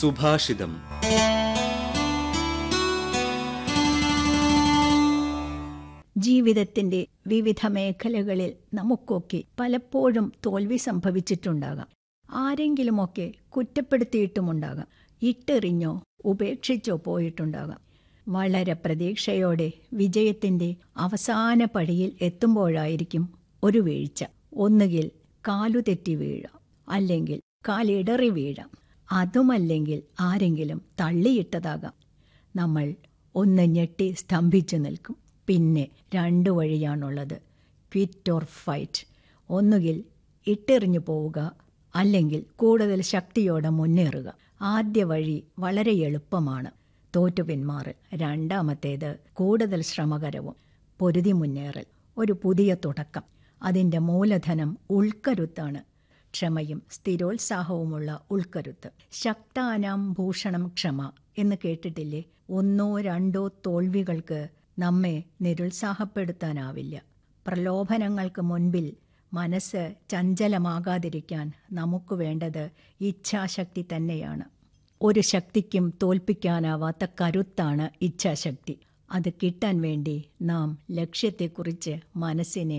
സുഭാഷിതം ജീവിതത്തിന്റെ വിവിധ മേഖലകളിൽ നമുക്കൊക്കെ പലപ്പോഴും തോൽവി സംഭവിച്ചിട്ടുണ്ടാകാം ആരെങ്കിലുമൊക്കെ കുറ്റപ്പെടുത്തിയിട്ടുമുണ്ടാകാം ഇട്ടെറിഞ്ഞോ ഉപേക്ഷിച്ചോ പോയിട്ടുണ്ടാകാം വളരെ പ്രതീക്ഷയോടെ വിജയത്തിന്റെ അവസാന പടിയിൽ എത്തുമ്പോഴായിരിക്കും ഒരു വീഴ്ച ഒന്നുകിൽ കാലുതെറ്റി വീഴാം അല്ലെങ്കിൽ കാലിടറി വീഴാം അതുമല്ലെങ്കിൽ ആരെങ്കിലും തള്ളിയിട്ടതാകാം നമ്മൾ ഒന്ന് ഞെട്ടി സ്തംഭിച്ചു നിൽക്കും പിന്നെ രണ്ടു വഴിയാണുള്ളത് ക്വിറ്റ് ഓർ ഫൈറ്റ് ഒന്നുകിൽ ഇട്ടെറിഞ്ഞു പോവുക അല്ലെങ്കിൽ കൂടുതൽ ശക്തിയോടെ മുന്നേറുക ആദ്യ വഴി വളരെ എളുപ്പമാണ് തോറ്റു പിന്മാറൽ രണ്ടാമത്തേത് കൂടുതൽ ശ്രമകരവും പൊരുതി മുന്നേറൽ ഒരു പുതിയ തുടക്കം അതിൻ്റെ മൂലധനം ഉൾക്കരുത്താണ് ക്ഷമയും സ്ഥിരോത്സാഹവുമുള്ള ഉൾക്കരുത്ത് ശക്താനാം ഭൂഷണം ക്ഷമ എന്ന് കേട്ടിട്ടില്ലേ ഒന്നോ രണ്ടോ തോൽവികൾക്ക് നമ്മെ നിരുത്സാഹപ്പെടുത്താനാവില്ല പ്രലോഭനങ്ങൾക്ക് മുൻപിൽ മനസ്സ് ചഞ്ചലമാകാതിരിക്കാൻ നമുക്ക് വേണ്ടത് ഇച്ഛാശക്തി തന്നെയാണ് ഒരു ശക്തിക്കും തോൽപ്പിക്കാനാവാത്ത കരുത്താണ് ഇച്ഛാശക്തി അത് കിട്ടാൻ വേണ്ടി നാം ലക്ഷ്യത്തെക്കുറിച്ച് മനസ്സിനെ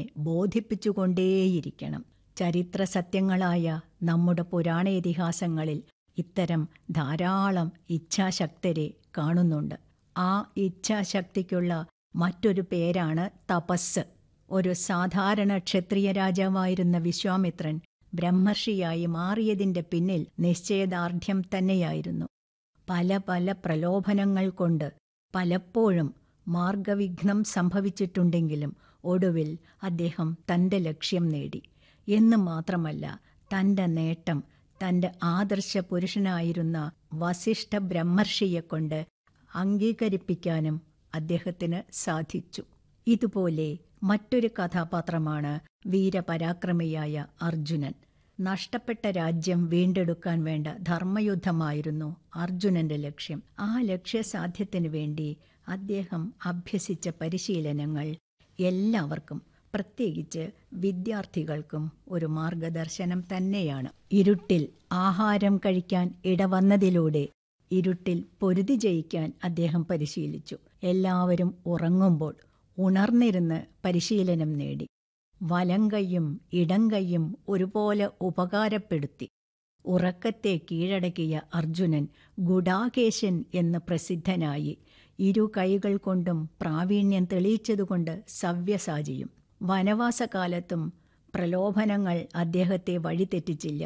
ബോധിപ്പിച്ചുകൊണ്ടേയിരിക്കണം ചരിത്ര സത്യങ്ങളായ നമ്മുടെ പുരാണ ഇതിഹാസങ്ങളിൽ ഇത്തരം ധാരാളം ഇച്ഛാശക്തരെ കാണുന്നുണ്ട് ആ ഇച്ഛാശക്തിക്കുള്ള മറ്റൊരു പേരാണ് തപസ് ഒരു സാധാരണ ക്ഷത്രിയ രാജാവായിരുന്ന വിശ്വാമിത്രൻ ബ്രഹ്മർഷിയായി മാറിയതിന്റെ പിന്നിൽ നിശ്ചയദാർഢ്യം തന്നെയായിരുന്നു പല പല പ്രലോഭനങ്ങൾ കൊണ്ട് പലപ്പോഴും മാർഗവിഘ്നം സംഭവിച്ചിട്ടുണ്ടെങ്കിലും ഒടുവിൽ അദ്ദേഹം തന്റെ ലക്ഷ്യം നേടി എന്ന് മാത്രമല്ല തന്റെ നേട്ടം തന്റെ ആദർശ പുരുഷനായിരുന്ന വസിഷ്ഠ ബ്രഹ്മർഷിയെക്കൊണ്ട് അംഗീകരിപ്പിക്കാനും അദ്ദേഹത്തിന് സാധിച്ചു ഇതുപോലെ മറ്റൊരു കഥാപാത്രമാണ് വീരപരാക്രമിയായ അർജുനൻ നഷ്ടപ്പെട്ട രാജ്യം വീണ്ടെടുക്കാൻ വേണ്ട ധർമ്മയുദ്ധമായിരുന്നു അർജുനന്റെ ലക്ഷ്യം ആ ലക്ഷ്യസാധ്യത്തിനു വേണ്ടി അദ്ദേഹം അഭ്യസിച്ച പരിശീലനങ്ങൾ എല്ലാവർക്കും പ്രത്യേകിച്ച് വിദ്യാർത്ഥികൾക്കും ഒരു മാർഗദർശനം തന്നെയാണ് ഇരുട്ടിൽ ആഹാരം കഴിക്കാൻ ഇടവന്നതിലൂടെ ഇരുട്ടിൽ പൊരുതി ജയിക്കാൻ അദ്ദേഹം പരിശീലിച്ചു എല്ലാവരും ഉറങ്ങുമ്പോൾ ഉണർന്നിരുന്ന് പരിശീലനം നേടി വലങ്കയ്യും ഇടങ്കയ്യും ഒരുപോലെ ഉപകാരപ്പെടുത്തി ഉറക്കത്തെ കീഴടക്കിയ അർജുനൻ ഗുഡാകേശൻ എന്ന് പ്രസിദ്ധനായി ഇരു കൈകൾ കൊണ്ടും പ്രാവീണ്യം തെളിയിച്ചതുകൊണ്ട് സവ്യസാചിയും വനവാസകാലത്തും പ്രലോഭനങ്ങൾ അദ്ദേഹത്തെ വഴിതെറ്റിച്ചില്ല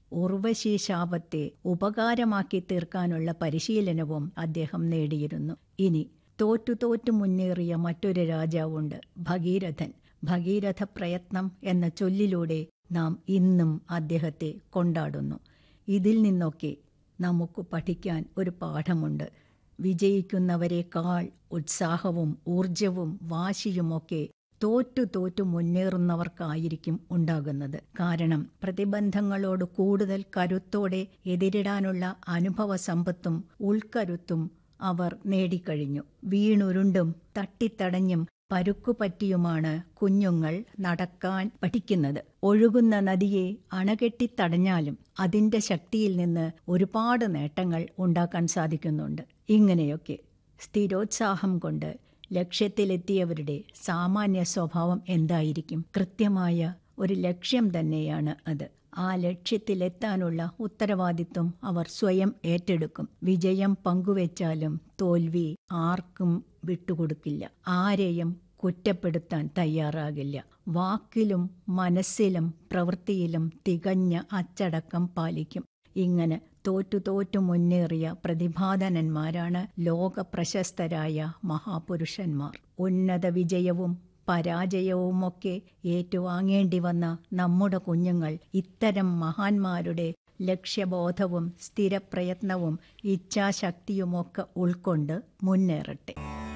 ഉർവശി ശാപത്തെ ഉപകാരമാക്കി തീർക്കാനുള്ള പരിശീലനവും അദ്ദേഹം നേടിയിരുന്നു ഇനി തോറ്റു തോറ്റു മുന്നേറിയ മറ്റൊരു രാജാവുണ്ട് ഭഗീരഥൻ ഭഗീരഥ പ്രയത്നം എന്ന ചൊല്ലിലൂടെ നാം ഇന്നും അദ്ദേഹത്തെ കൊണ്ടാടുന്നു ഇതിൽ നിന്നൊക്കെ നമുക്ക് പഠിക്കാൻ ഒരു പാഠമുണ്ട് വിജയിക്കുന്നവരെക്കാൾ ഉത്സാഹവും ഊർജവും വാശിയുമൊക്കെ തോറ്റു തോറ്റു മുന്നേറുന്നവർക്കായിരിക്കും ഉണ്ടാകുന്നത് കാരണം പ്രതിബന്ധങ്ങളോട് കൂടുതൽ കരുത്തോടെ എതിരിടാനുള്ള അനുഭവ സമ്പത്തും ഉൾക്കരുത്തും അവർ നേടിക്കഴിഞ്ഞു വീണുരുണ്ടും തട്ടിത്തടഞ്ഞും പരുക്കുപറ്റിയുമാണ് കുഞ്ഞുങ്ങൾ നടക്കാൻ പഠിക്കുന്നത് ഒഴുകുന്ന നദിയെ അണകെട്ടിത്തടഞ്ഞാലും അതിന്റെ ശക്തിയിൽ നിന്ന് ഒരുപാട് നേട്ടങ്ങൾ ഉണ്ടാക്കാൻ സാധിക്കുന്നുണ്ട് ഇങ്ങനെയൊക്കെ സ്ഥിരോത്സാഹം കൊണ്ട് ലക്ഷ്യത്തിലെത്തിയവരുടെ സാമാന്യ സ്വഭാവം എന്തായിരിക്കും കൃത്യമായ ഒരു ലക്ഷ്യം തന്നെയാണ് അത് ആ ലക്ഷ്യത്തിലെത്താനുള്ള ഉത്തരവാദിത്വം അവർ സ്വയം ഏറ്റെടുക്കും വിജയം പങ്കുവെച്ചാലും തോൽവി ആർക്കും വിട്ടുകൊടുക്കില്ല ആരെയും കുറ്റപ്പെടുത്താൻ തയ്യാറാകില്ല വാക്കിലും മനസ്സിലും പ്രവൃത്തിയിലും തികഞ്ഞ അച്ചടക്കം പാലിക്കും ഇങ്ങനെ തോറ്റു തോറ്റു മുന്നേറിയ പ്രതിഭാധനന്മാരാണ് ലോക പ്രശസ്തരായ മഹാപുരുഷന്മാർ ഉന്നത വിജയവും പരാജയവുമൊക്കെ ഏറ്റുവാങ്ങേണ്ടി വന്ന നമ്മുടെ കുഞ്ഞുങ്ങൾ ഇത്തരം മഹാന്മാരുടെ ലക്ഷ്യബോധവും സ്ഥിരപ്രയത്നവും ഇച്ഛാശക്തിയുമൊക്കെ ഉൾക്കൊണ്ട് മുന്നേറട്ടെ